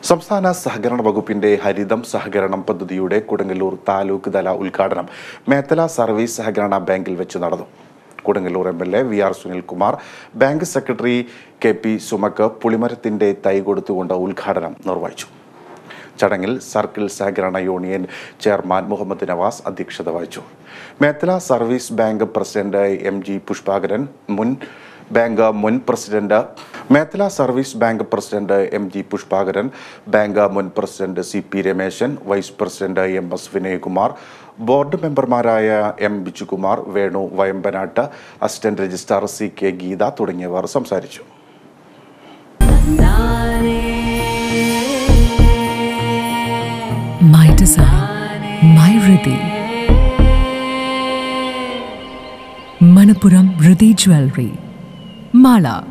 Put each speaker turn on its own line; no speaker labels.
സംസ്ഥാന സഹകരണ വകുപ്പിന്റെ ഹരിതം സഹകരണം പദ്ധതിയുടെ കൊടുങ്ങല്ലൂർ താലൂക്ക് തല ഉദ്ഘാടനം മേത്തല സർവീസ് സഹകരണ ബാങ്കിൽ വെച്ച് നടന്നു Kodungallur M L A V R Sunilkumar bank secretary K P സുമക്ക് പുളിമരത്തിന്റെ തൈ കൊടുത്തുകൊണ്ട് ഉദ്ഘാടനം നിർവഹിച്ചു ചടങ്ങിൽ സർക്കിൾ സഹകരണ യൂണിയൻ ചെയർമാൻ മുഹമ്മദ് നവാസ് അധ്യക്ഷത വഹിച്ചു Methala service bank president M G Pushpakaran മുൻ ബാങ്ക് മുൻ president Methala service bank president M G Pushpakaran bank മുൻ president C P Rameshan vice president M S Vinayakumar board മെമ്പർമാരായ M Bijukumar Venu Vayambanattu assistant registrar C K Geetha തുടങ്ങിയവർ സംസാരിച്ചു
My design, my Riddhi. Manapuram Riddhi Jewelry. Mala.